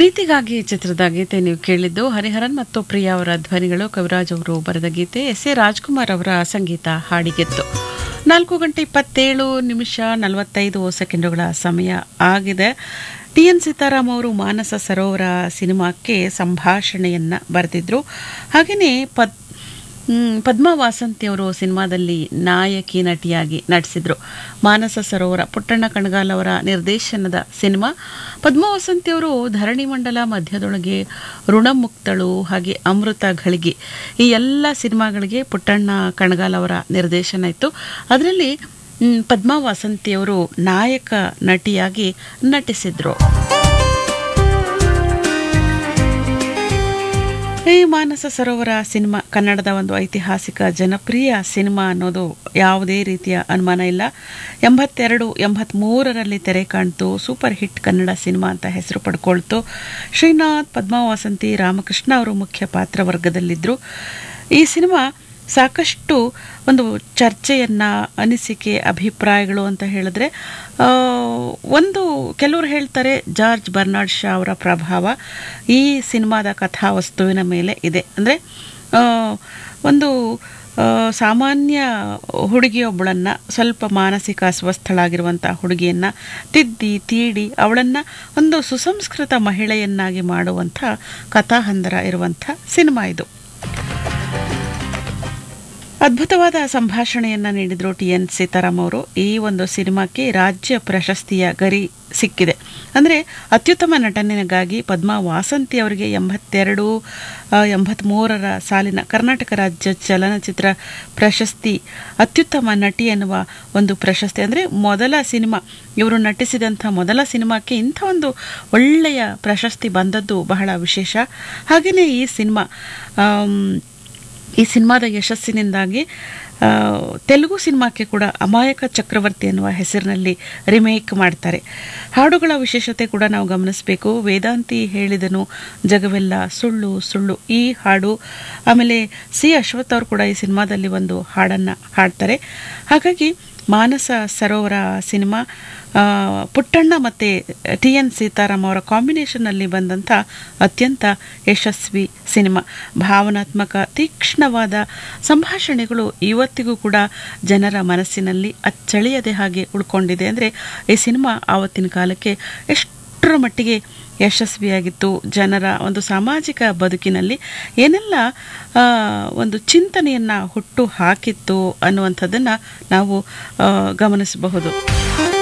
ಪ್ರೀತಿಗಾಗಿ ಚಿತ್ರದ ಗೀತೆ ನೀವು ಕೇಳಿದ್ದು ಹರಿಹರನ್ ಮತ್ತು ಪ್ರಿಯಾ ಅವರ ಧ್ವನಿಗಳು ಕವಿರಾಜ್ ಅವರು ಬರೆದ ಗೀತೆ ಎಸ್ ಎ ರಾಜ್ಕುಮಾರ್ ಅವರ ಸಂಗೀತ ಹಾಡಿಗೆತ್ತು ನಾಲ್ಕು ಗಂಟೆ ಇಪ್ಪತ್ತೇಳು ನಿಮಿಷ ನಲವತ್ತೈದು ಸೆಕೆಂಡುಗಳ ಸಮಯ ಆಗಿದೆ ಟಿ ಎನ್ ಸೀತಾರಾಮ್ ಅವರು ಮಾನಸ ಸರೋವರ ಸಿನಿಮಾಕ್ಕೆ ಸಂಭಾಷಣೆಯನ್ನ ಬರೆದಿದ್ರು ಹಾಗೆಯೇ ಪದ್ ಹ್ಮ್, ಪದ್ಮಾ ವಾಸಂತಿ ಅವರು ಸಿನಿಮಾದಲ್ಲಿ ನಾಯಕಿ ನಟಿಯಾಗಿ ನಟಿಸಿದ್ರು ಮಾನಸ ಸರೋವರ ಪುಟ್ಟಣ್ಣ ಕಣಗಾಲ್ ಅವರ ನಿರ್ದೇಶನದ ಸಿನಿಮಾ ಪದ್ಮಾ ವಾಸಂತಿ ಅವರು ಧರಣಿ ಮಂಡಲ ಮಧ್ಯದೊಳಗೆ ಋಣಮುಕ್ತಳು ಹಾಗೆ ಅಮೃತ ಘಳಿಗೆ ಈ ಎಲ್ಲ ಸಿನಿಮಾಗಳಿಗೆ ಪುಟ್ಟಣ್ಣ ಕಣಗಾಲ್ ಅವರ ನಿರ್ದೇಶನ ಇತ್ತು ಅದರಲ್ಲಿ ಹ್ಮ್, ಪದ್ಮಾ ವಾಸಂತಿ ಅವರು ನಾಯಕ ನಟಿಯಾಗಿ ನಟಿಸಿದ್ರು ಈ ಮಾನಸ ಸರೋವರ ಸಿನಿಮಾ ಕನ್ನಡದ ಒಂದು ಐತಿಹಾಸಿಕ ಜನಪ್ರಿಯ ಸಿನಿಮಾ ಅನ್ನೋದು ಯಾವುದೇ ರೀತಿಯ ಅನುಮಾನ ಇಲ್ಲ ಎಂಬತ್ತೆರಡು ಎಂಬತ್ಮೂರರಲ್ಲಿ ತೆರೆ ಕಾಣ್ತು ಸೂಪರ್ ಹಿಟ್ ಕನ್ನಡ ಸಿನಿಮಾ ಅಂತ ಹೆಸರು ಪಡ್ಕೊಳ್ತು ಶ್ರೀನಾಥ್ ಪದ್ಮಾ ವಾಸಂತಿ ರಾಮಕೃಷ್ಣ ಅವರು ಮುಖ್ಯ ಪಾತ್ರ ವರ್ಗದಲ್ಲಿದ್ದರು ಈ ಸಿನಿಮಾ ಸಾಕಷ್ಟು ಒಂದು ಚರ್ಚೆಯನ್ನ ಅನಿಸಿಕೆ ಅಭಿಪ್ರಾಯಗಳು ಅಂತ ಹೇಳಿದ್ರೆ ಆ, ಒಂದು ಕೆಲವರು ಹೇಳ್ತಾರೆ ಜಾರ್ಜ್ ಬರ್ನಾರ್ಡ್ ಶಾ ಅವರ ಪ್ರಭಾವ ಈ ಸಿನಿಮಾದ ಕಥಾವಸ್ತುವಿನ ಮೇಲೆ ಇದೆ ಅಂದರೆ ಒಂದು ಆ, ಸಾಮಾನ್ಯ ಹುಡುಗಿಯೊಬ್ಬಳನ್ನ ಸ್ವಲ್ಪ ಮಾನಸಿಕ ಅಸ್ವಸ್ಥಳಾಗಿರುವಂಥ ಹುಡುಗಿಯನ್ನ ತಿದ್ದಿ ತೀಡಿ ಅವಳನ್ನ ಒಂದು ಸುಸಂಸ್ಕೃತ ಮಹಿಳೆಯನ್ನಾಗಿ ಮಾಡುವಂಥ ಕಥಾಹಂದರ ಇರುವಂಥ ಸಿನಿಮಾ ಇದು ಅದ್ಭುತವಾದ ಸಂಭಾಷಣೆಯನ್ನ ನೀಡಿದ್ರು ಟಿ ಎನ್ ಸೀತಾರಾಮ್ ಅವರು ಈ ಒಂದು ಸಿನಿಮಾಕ್ಕೆ ರಾಜ್ಯ ಪ್ರಶಸ್ತಿಯ ಗರಿ ಸಿಕ್ಕಿದೆ ಅಂದರೆ ಅತ್ಯುತ್ತಮ ನಟನೆಗಾಗಿ ಪದ್ಮಾ ವಾಸಂತಿ ಅವರಿಗೆ ಎಂಬತ್ತೆರಡು ಆ, ಎಂಬತ್ಮೂರರ ಸಾಲಿನ ಕರ್ನಾಟಕ ರಾಜ್ಯ ಚಲನಚಿತ್ರ ಪ್ರಶಸ್ತಿ ಅತ್ಯುತ್ತಮ ನಟಿ ಎನ್ನುವ ಒಂದು ಪ್ರಶಸ್ತಿ ಅಂದರೆ ಮೊದಲ ಸಿನಿಮಾ ಇವರು ನಟಿಸಿದಂಥ ಮೊದಲ ಸಿನಿಮಾಕ್ಕೆ ಇಂಥ ಒಂದು ಒಳ್ಳೆಯ ಪ್ರಶಸ್ತಿ ಬಂದದ್ದು ಬಹಳ ವಿಶೇಷ ಹಾಗೆಯೇ ಈ ಸಿನಿಮಾ ಆಮ್, ಈ ಸಿನಿಮಾದ ಯಶಸ್ಸಿನಿಂದಾಗಿ ಆ, ತೆಲುಗು ಸಿನಿಮಾಕ್ಕೆ ಕೂಡ ಅಮಾಯಕ ಚಕ್ರವರ್ತಿ ಎನ್ನುವ ಹೆಸರಿನಲ್ಲಿ ರಿಮೇಕ್ ಮಾಡ್ತಾರೆ ಹಾಡುಗಳ ವಿಶೇಷತೆ ಕೂಡ ನಾವು ಗಮನಿಸಬೇಕು ವೇದಾಂತಿ ಹೇಳಿದನು ಜಗವೆಲ್ಲ ಸುಳ್ಳು ಸುಳ್ಳು ಈ ಹಾಡು ಆಮೇಲೆ ಸಿ ಅಶ್ವಥ್ ಅವರು ಕೂಡ ಈ ಸಿನಿಮಾದಲ್ಲಿ ಒಂದು ಹಾಡನ್ನು ಹಾಡ್ತಾರೆ ಹಾಗಾಗಿ ಮಾನಸ ಸರೋವರ ಸಿನಿಮಾ ಆ, ಪುಟ್ಟಣ್ಣ ಮತ್ತು ಟಿ ಎನ್ ಸೀತಾರಾಮ್ ಅವರ ಕಾಂಬಿನೇಷನ್ನಲ್ಲಿ ಬಂದಂಥ ಅತ್ಯಂತ ಯಶಸ್ವಿ ಸಿನಿಮಾ ಭಾವನಾತ್ಮಕ ತೀಕ್ಷ್ಣವಾದ ಸಂಭಾಷಣೆಗಳು ಇವತ್ತಿಗೂ ಕೂಡ ಜನರ ಮನಸ್ಸಿನಲ್ಲಿ ಅಚ್ಚಳಿಯದೆ ಹಾಗೆ ಉಳ್ಕೊಂಡಿದೆ ಅಂದರೆ ಈ ಸಿನಿಮಾ ಆವತ್ತಿನ ಕಾಲಕ್ಕೆ ಎಷ್ಟರ ಮಟ್ಟಿಗೆ ಯಶಸ್ವಿಯಾಗಿತ್ತು ಜನರ ಒಂದು ಸಾಮಾಜಿಕ ಬದುಕಿನಲ್ಲಿ ಏನೆಲ್ಲ ಆ, ಒಂದು ಚಿಂತನೆಯನ್ನು ಹುಟ್ಟು ಹಾಕಿತ್ತು ಅನ್ನುವಂಥದ್ದನ್ನು ನಾವು ಆ, ಗಮನಿಸಬಹುದು